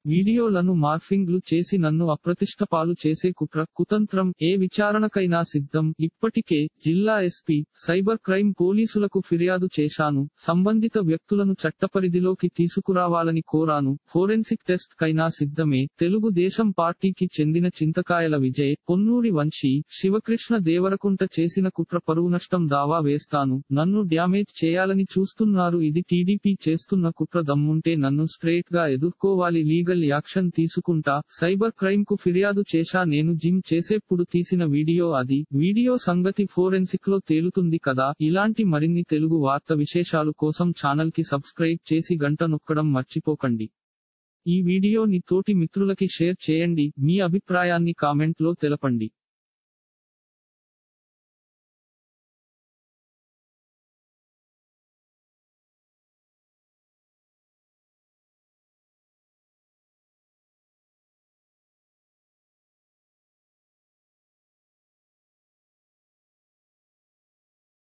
వీడియోలను మార్ఫింగ్లు చేసి నన్ను అప్రతిష్ట పాలు చేసే కుట్ర కుతంత్రం ఏ విచారణకైనా సిద్ధం ఇప్పటికే జిల్లా ఎస్పీ సైబర్ క్రైమ్ పోలీసులకు ఫిర్యాదు చేశాను సంబంధిత వ్యక్తులను చట్టపరిధిలోకి తీసుకురావాలని కోరాను ఫోరెన్సిక్ టెస్ట్ కైనా సిద్ధమే తెలుగుదేశం పార్టీకి చెందిన చింతకాయల విజయ్ పొన్నూరి వంశీ శివకృష్ణ దేవరకుంట చేసిన కుట్ర పరువు నష్టం దావా వేస్తాను నన్ను డ్యామేజ్ చేయాలని చూస్తున్నారు ఇది టీడీపీ చేస్తున్న కుట్ర దమ్ముంటే నన్ను స్ట్రేట్ గా ఎదుర్కోవాలి లీగల్ యాక్షన్ తీసుకుంటా సైబర్ క్రైమ్ కు ఫిర్యాదు చేశా నేను జిమ్ చేసేప్పుడు తీసిన వీడియో అది వీడియో సంగతి ఫోరెన్సిక్ లో తేలుతుంది కదా ఇలాంటి మరిన్ని తెలుగు వార్త విశేషాలు కోసం ఛానల్ కి సబ్స్క్రైబ్ చేసి గంట నొక్కడం మర్చిపోకండి ఈ వీడియోని తోటి మిత్రులకి షేర్ చేయండి మీ అభిప్రాయాన్ని కామెంట్ లో తెలపండి